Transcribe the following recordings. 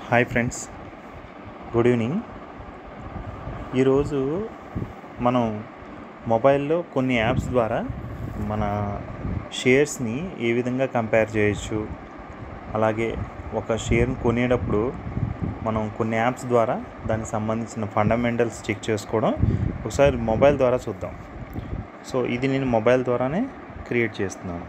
hi friends good evening ఈరోజు మనం మొబైల్లో కొన్ని యాప్స్ ద్వారా మన షేర్స్ని ఏ విధంగా కంపేర్ చేయొచ్చు అలాగే ఒక షేర్ని కొనేటప్పుడు మనం కొన్ని యాప్స్ ద్వారా దానికి సంబంధించిన ఫండమెంటల్స్ చెక్ చేసుకోవడం ఒకసారి మొబైల్ ద్వారా చూద్దాం సో ఇది నేను మొబైల్ ద్వారానే క్రియేట్ చేస్తున్నాను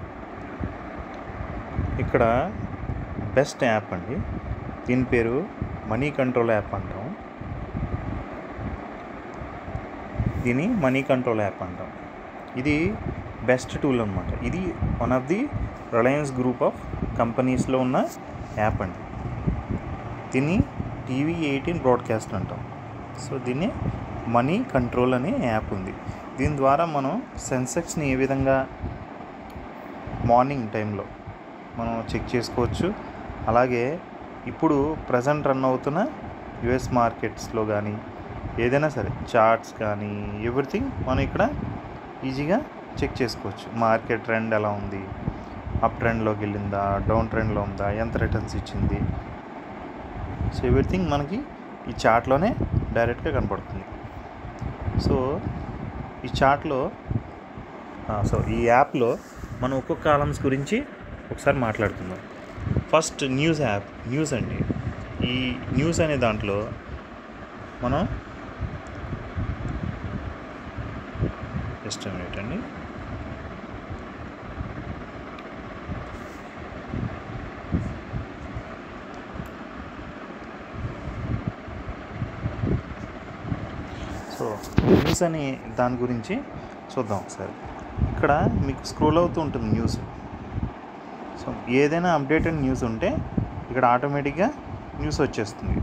ఇక్కడ బెస్ట్ యాప్ అండి దీని పేరు మనీ కంట్రోల్ యాప్ అంటాం దీని మనీ కంట్రోల్ యాప్ అంటాం ఇది బెస్ట్ టూల్ అనమాట ఇది one of the Reliance group of కంపెనీస్లో ఉన్న యాప్ అండి దీన్ని టీవీ ఎయిటీన్ బ్రాడ్కాస్ట్ అంటాం సో దీన్ని మనీ కంట్రోల్ అనే యాప్ ఉంది దీని ద్వారా మనం సెన్సెక్స్ని ఏ విధంగా మార్నింగ్ టైంలో మనం చెక్ చేసుకోవచ్చు అలాగే ఇప్పుడు ప్రజెంట్ రన్ అవుతున్న యుఎస్ మార్కెట్స్లో కానీ ఏదైనా సరే చార్ట్స్ కానీ ఎవ్రీథింగ్ మనం ఇక్కడ ఈజీగా చెక్ చేసుకోవచ్చు మార్కెట్ ట్రెండ్ ఎలా ఉంది అప్ ట్రెండ్లోకి వెళ్ళిందా డౌన్ ట్రెండ్లో ఉందా ఎంత రిటర్న్స్ ఇచ్చింది సో ఎవ్రీథింగ్ మనకి ఈ చార్ట్లోనే డైరెక్ట్గా కనపడుతుంది సో ఈ చార్ట్లో సో ఈ యాప్లో మనం ఒక్కొక్క కాలమ్స్ గురించి ఒకసారి మాట్లాడుకుందాం ఫస్ట్ న్యూస్ యాప్ న్యూస్ అండి ఈ న్యూస్ అనే దాంట్లో మనం జస్ట్ మినిట్ అండి సో న్యూస్ అనే దాని గురించి చూద్దాం ఒకసారి ఇక్కడ మీకు స్క్రోల్ అవుతూ ఉంటుంది న్యూస్ సో ఏదైనా అప్డేటెడ్ న్యూస్ ఉంటే ఇక్కడ ఆటోమేటిక్గా న్యూస్ వచ్చేస్తుంది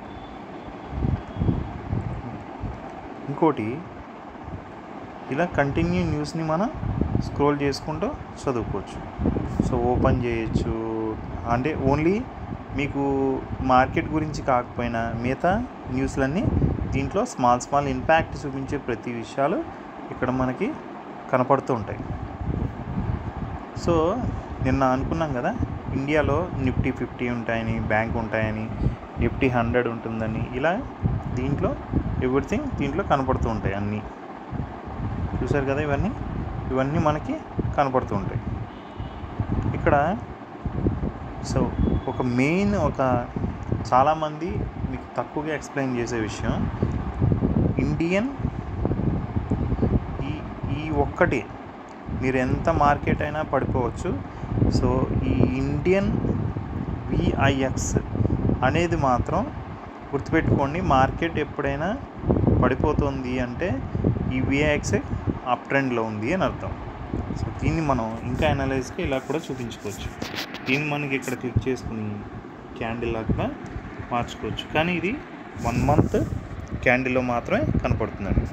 ఇంకోటి ఇలా కంటిన్యూ న్యూస్ని మనం స్క్రోల్ చేసుకుంటూ చదువుకోవచ్చు సో ఓపెన్ చేయొచ్చు అంటే ఓన్లీ మీకు మార్కెట్ గురించి కాకపోయినా మిగతా న్యూస్లన్నీ దీంట్లో స్మాల్ స్మాల్ ఇంపాక్ట్ చూపించే ప్రతి విషయాలు ఇక్కడ మనకి కనపడుతూ ఉంటాయి సో నిన్న అనుకున్నాం కదా ఇండియాలో నిఫ్టీ ఫిఫ్టీ ఉంటాయని బ్యాంక్ ఉంటాయని నిఫ్టీ హండ్రెడ్ ఉంటుందని ఇలా దీంట్లో ఎవ్రీథింగ్ దీంట్లో కనపడుతూ ఉంటాయి అన్నీ చూసారు కదా ఇవన్నీ ఇవన్నీ మనకి కనపడుతూ ఉంటాయి ఇక్కడ సో ఒక మెయిన్ ఒక చాలామంది మీకు తక్కువగా ఎక్స్ప్లెయిన్ చేసే విషయం ఇండియన్ ఈ ఈ ఒక్కటి మీరు ఎంత మార్కెట్ అయినా పడిపోవచ్చు సో ఈ ఇండియన్ విఐఎక్స్ అనేది మాత్రం గుర్తుపెట్టుకోండి మార్కెట్ ఎప్పుడైనా పడిపోతుంది అంటే ఈ విఐఎక్స్ అప్ ట్రెండ్లో ఉంది అని అర్థం సో దీన్ని మనం ఇంకా అనలైజ్గా ఇలా కూడా చూపించుకోవచ్చు దీన్ని మనకి ఇక్కడ క్లిక్ చేసుకుని క్యాండిల్ లాగా మార్చుకోవచ్చు కానీ ఇది వన్ మంత్ క్యాండిల్లో మాత్రమే కనపడుతుందండి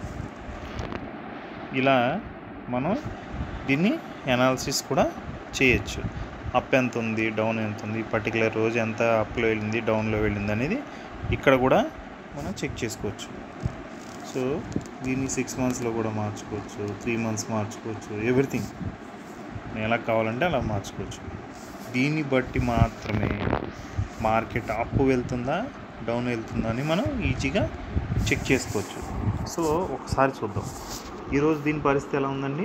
ఇలా మనం దీన్ని అనాలిసిస్ కూడా చేయొచ్చు అప్ ఎంత ఉంది డౌన్ ఎంత ఉంది పర్టికులర్ రోజు ఎంత అప్లో వెళ్ళింది డౌన్లో వెళ్ళింది అనేది ఇక్కడ కూడా మనం చెక్ చేసుకోవచ్చు సో దీన్ని సిక్స్ మంత్స్లో కూడా మార్చుకోవచ్చు త్రీ మంత్స్ మార్చుకోవచ్చు ఎవ్రీథింగ్ ఎలా కావాలంటే అలా మార్చుకోవచ్చు దీన్ని బట్టి మాత్రమే మార్కెట్ అప్ వెళ్తుందా డౌన్ వెళ్తుందా అని మనం ఈజీగా చెక్ చేసుకోవచ్చు సో ఒకసారి చూద్దాం ఈరోజు దీని పరిస్థితి ఎలా ఉందండి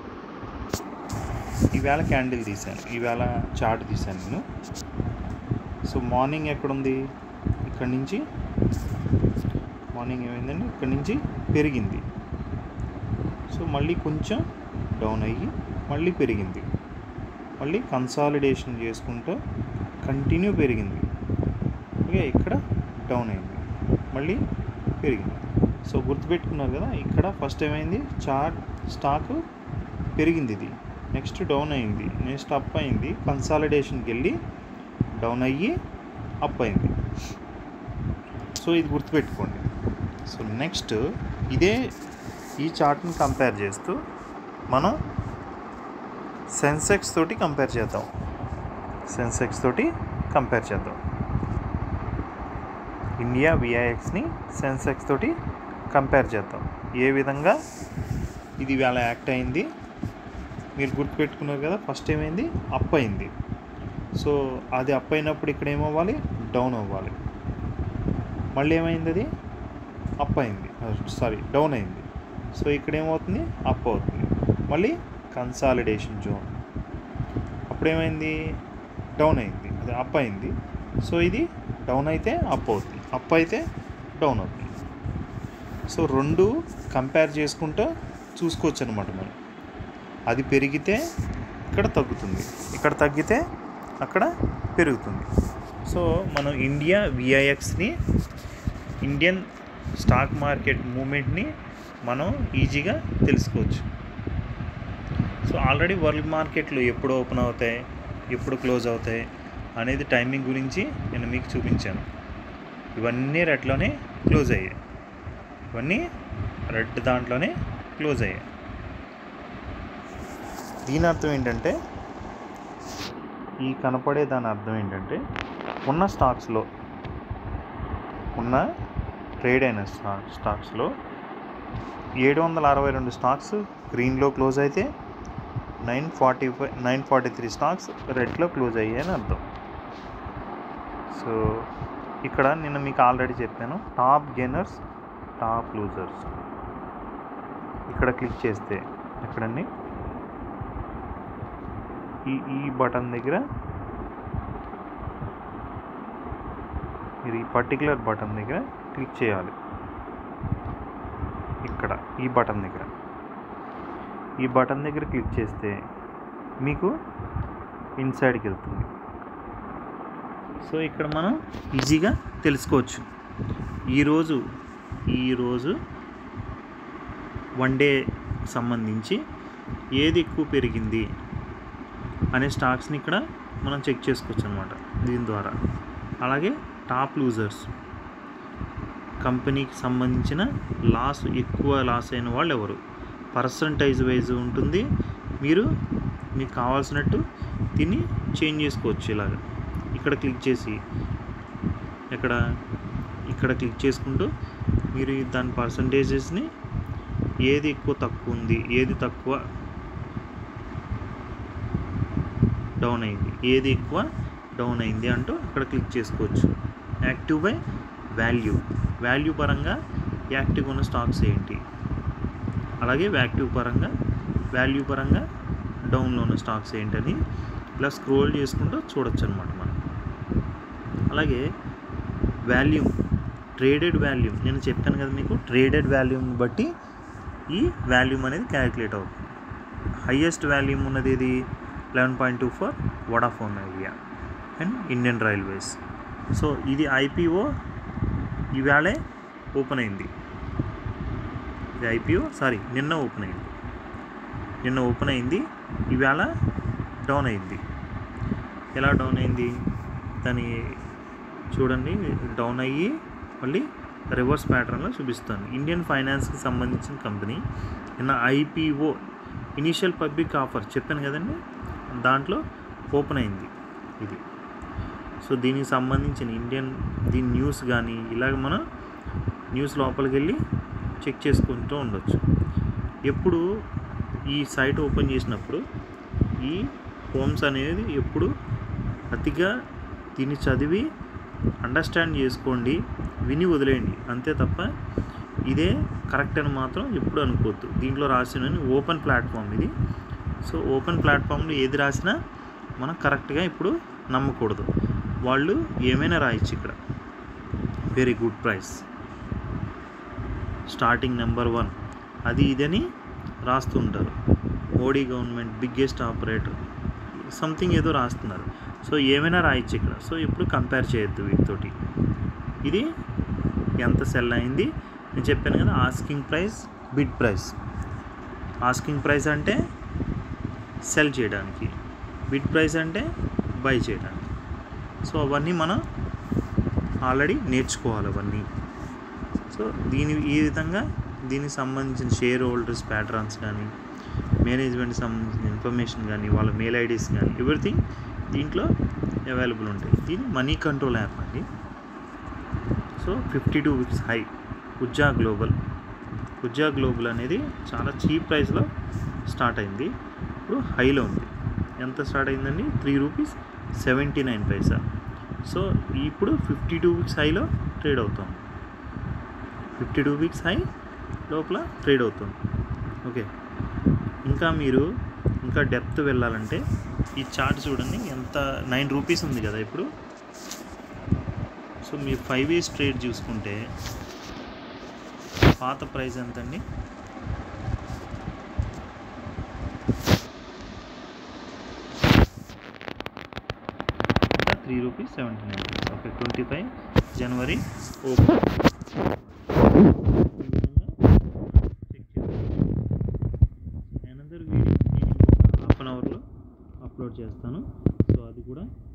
ఈవేళ క్యాండిల్ తీశాను ఈవేళ చార్ట్ తీశాను నేను సో మార్నింగ్ ఎక్కడుంది ఇక్కడి నుంచి మార్నింగ్ ఏమైందండి ఇక్కడి నుంచి పెరిగింది సో మళ్ళీ కొంచెం డౌన్ అయ్యి మళ్ళీ పెరిగింది మళ్ళీ కన్సాలిడేషన్ చేసుకుంటూ కంటిన్యూ పెరిగింది ఓకే ఇక్కడ డౌన్ అయింది మళ్ళీ పెరిగింది సో గుర్తుపెట్టుకున్నారు కదా ఇక్కడ ఫస్ట్ ఏమైంది చార్ట్ స్టాక్ పెరిగింది ఇది నెక్స్ట్ డౌన్ అయింది నెక్స్ట్ అప్ అయింది కన్సాలిడేషన్కి వెళ్ళి డౌన్ అయ్యి అప్ అయింది సో ఇది గుర్తుపెట్టుకోండి సో నెక్స్ట్ ఇదే ఈ చార్ట్ని కంపేర్ చేస్తూ మనం సెన్సెక్స్ తోటి కంపేర్ చేద్దాం సెన్సెక్స్ తోటి కంపేర్ చేద్దాం ఇండియా విఐఎక్స్ని సెన్సెక్స్ తోటి కంపేర్ చేద్దాం ఏ విధంగా ఇది వేళ యాక్ట్ అయింది మీరు గుర్తుపెట్టుకున్నారు కదా ఫస్ట్ ఏమైంది అప్ అయింది సో అది అప్ అయినప్పుడు ఇక్కడ ఏమవ్వాలి డౌన్ అవ్వాలి మళ్ళీ ఏమైంది అది అప్ అయింది సారీ డౌన్ అయింది సో ఇక్కడ ఏమవుతుంది అప్ అవుతుంది మళ్ళీ కన్సాలిడేషన్ జోన్ అప్పుడు ఏమైంది డౌన్ అయింది అది అప్ అయింది సో ఇది డౌన్ అయితే అప్ అవుతుంది అప్ అయితే డౌన్ అవుతుంది సో రెండు కంపేర్ చేసుకుంటూ చూసుకోవచ్చు అనమాట మనం అది పెరిగితే ఇక్కడ తగ్గుతుంది ఇక్కడ తగ్గితే అక్కడ పెరుగుతుంది సో మనం ఇండియా విఐఎక్స్ని ఇండియన్ స్టాక్ మార్కెట్ మూమెంట్ని మనం ఈజీగా తెలుసుకోవచ్చు సో ఆల్రెడీ వరల్డ్ మార్కెట్లు ఎప్పుడు ఓపెన్ అవుతాయి ఎప్పుడు క్లోజ్ అవుతాయి అనేది టైమింగ్ గురించి నేను మీకు చూపించాను ఇవన్నీ రెడ్లోనే క్లోజ్ అయ్యాయి ఇవన్నీ రెడ్ దాంట్లోనే క్లోజ్ అయ్యాయి దీని అర్థం ఏంటంటే ఈ కనపడే దాని అర్థం ఏంటంటే ఉన్న స్టాక్స్లో ఉన్న ట్రేడ్ అయిన స్టా స్టాక్స్లో ఏడు వందల అరవై రెండు స్టాక్స్ గ్రీన్లో క్లోజ్ అయితే nine forty five nine forty three stocks రెడ్లో క్లోజ్ అయ్యాయి అని అర్థం సో ఇక్కడ నేను మీకు ఆల్రెడీ చెప్పాను టాప్ గెయినర్స్ టాప్ లూజర్స్ ఇక్కడ క్లిక్ చేస్తే ఎక్కడండి ఈ ఈ బటన్ దగ్గర మీరు ఈ పర్టికులర్ బటన్ దగ్గర క్లిక్ చేయాలి ఇక్కడ ఈ బటన్ దగ్గర ఈ బటన్ దగ్గర క్లిక్ చేస్తే మీకు ఇన్సైడ్కి వెళ్తుంది సో ఇక్కడ మనం ఈజీగా తెలుసుకోవచ్చు ఈరోజు ఈరోజు వన్ డే సంబంధించి ఏది ఎక్కువ పెరిగింది అనే స్టాక్స్ని ఇక్కడ మనం చెక్ చేసుకోవచ్చు అనమాట దీని ద్వారా అలాగే టాప్ లూజర్స్ కంపెనీకి సంబంధించిన లాస్ ఎక్కువ లాస్ అయిన వాళ్ళు ఎవరు పర్సంటైజ్ వైజ్ ఉంటుంది మీరు మీకు కావాల్సినట్టు దీన్ని చేంజ్ చేసుకోవచ్చు ఇలాగ ఇక్కడ క్లిక్ చేసి ఇక్కడ ఇక్కడ క్లిక్ చేసుకుంటూ మీరు ఈ దాని పర్సంటేజెస్ని ఏది ఎక్కువ తక్కువ ఉంది ఏది తక్కువ డౌన్ అయింది ఏది ఎక్కువ డౌన్ అయింది అంటూ అక్కడ క్లిక్ చేసుకోవచ్చు యాక్టివ్ బై వాల్యూ వాల్యూ పరంగా యాక్టివ్ ఉన్న స్టాక్స్ ఏంటి అలాగే యాక్టివ్ పరంగా వాల్యూ పరంగా డౌన్లో ఉన్న స్టాక్స్ ఏంటని ఇలా స్క్రోల్ చేసుకుంటూ చూడొచ్చు అనమాట మనం అలాగే వాల్యూమ్ ట్రేడెడ్ వాల్యూమ్ నేను చెప్పాను కదా మీకు ట్రేడెడ్ వాల్యూమ్ని బట్టి ఈ వాల్యూమ్ అనేది క్యాలిక్యులేట్ అవుతుంది హయ్యెస్ట్ వాల్యూమ్ ఉన్నది ఇది eleven point two four Vodafone Idea and Indian Railways so ఇది ఐపీఓ ఈవేళే ఓపెన్ అయింది ఇది ఐపీఓ సారీ నిన్న ఓపెన్ అయింది నిన్న ఓపెన్ అయింది ఈవేళ డౌన్ అయింది ఎలా డౌన్ అయింది దాని చూడండి డౌన్ అయ్యి మళ్ళీ రివర్స్ ప్యాటర్న్లో చూపిస్తాను ఇండియన్ ఫైనాన్స్కి సంబంధించిన కంపెనీ నిన్న ఐపీఓ ఇనీషియల్ పబ్లిక్ ఆఫర్ చెప్పాను కదండి దాంట్లో ఓపెన్ అయింది ఇది సో దీనికి సంబంధించిన ఇండియన్ దీని న్యూస్ కానీ ఇలాగ మనం న్యూస్ లోపలికి వెళ్ళి చెక్ చేసుకుంటూ ఉండొచ్చు ఎప్పుడు ఈ సైట్ ఓపెన్ చేసినప్పుడు ఈ హోమ్స్ అనేది ఎప్పుడు అతిగా దీన్ని చదివి అండర్స్టాండ్ చేసుకోండి విని వదిలేయండి అంతే తప్ప ఇదే కరెక్ట్ అని మాత్రం ఎప్పుడు అనుకోవద్దు దీంట్లో రాసిన ఓపెన్ ప్లాట్ఫామ్ ఇది సో ఓపెన్ ప్లాట్ఫామ్లో ఏది రాసినా మనం కరెక్ట్గా ఇప్పుడు నమ్మకూడదు వాళ్ళు ఏమైనా రాయొచ్చు ఇక్కడ very good price starting number one అది ఇదని రాస్తుంటారు Modi government biggest operator something ఏదో రాస్తున్నారు సో ఏమైనా రాయొచ్చు ఇక్కడ సో ఇప్పుడు కంపేర్ చేయొద్దు వీటితోటి ఇది ఎంత సెల్ అయింది నేను చెప్పాను కదా asking price bid price asking price అంటే సెల్ చేయడానికి బిడ్ ప్రైస్ అంటే బై చేయడానికి సో అవన్నీ మనం ఆల్రెడీ నేర్చుకోవాలి అవన్నీ సో దీని ఈ విధంగా దీనికి సంబంధించిన షేర్ హోల్డర్స్ ప్యాటర్న్స్ కానీ మేనేజ్మెంట్ సంబంధించిన ఇన్ఫర్మేషన్ కానీ వాళ్ళ మెయిల్ ఐడీస్ కానీ ఎవ్రీథింగ్ దీంట్లో అవైలబుల్ ఉంటాయి దీని మనీ కంట్రోల్ యాప్ అండి so fifty two weeks high ఉజ్జా గ్లోబల్ ఉజ్జా గ్లోబల్ అనేది చాలా చీప్ ప్రైస్లో స్టార్ట్ అయింది ఇప్పుడు హైలో ఉంది ఎంత స్టార్ట్ అయిందండి three rupees seventy nine paisa so ఇప్పుడు ఫిఫ్టీ టూ వీక్స్ హైలో ట్రేడ్ అవుతుంది ఫిఫ్టీ టూ వీక్స్ హై లోపల ట్రేడ్ అవుతుంది ఓకే ఇంకా మీరు ఇంకా డెప్త్ వెళ్ళాలంటే ఈ చార్ట్ చూడండి ఎంత నైన్ రూపీస్ ఉంది కదా ఇప్పుడు సో మీరు ఫైవ్ ఇయర్స్ ట్రేడ్ చూసుకుంటే పాత ప్రైస్ ఎంత అండి three rupees seventy nine rupees okay twenty five January open another video నేను హాఫ్ అన్ అవర్లో అప్లోడ్ చేస్తాను సో అది కూడా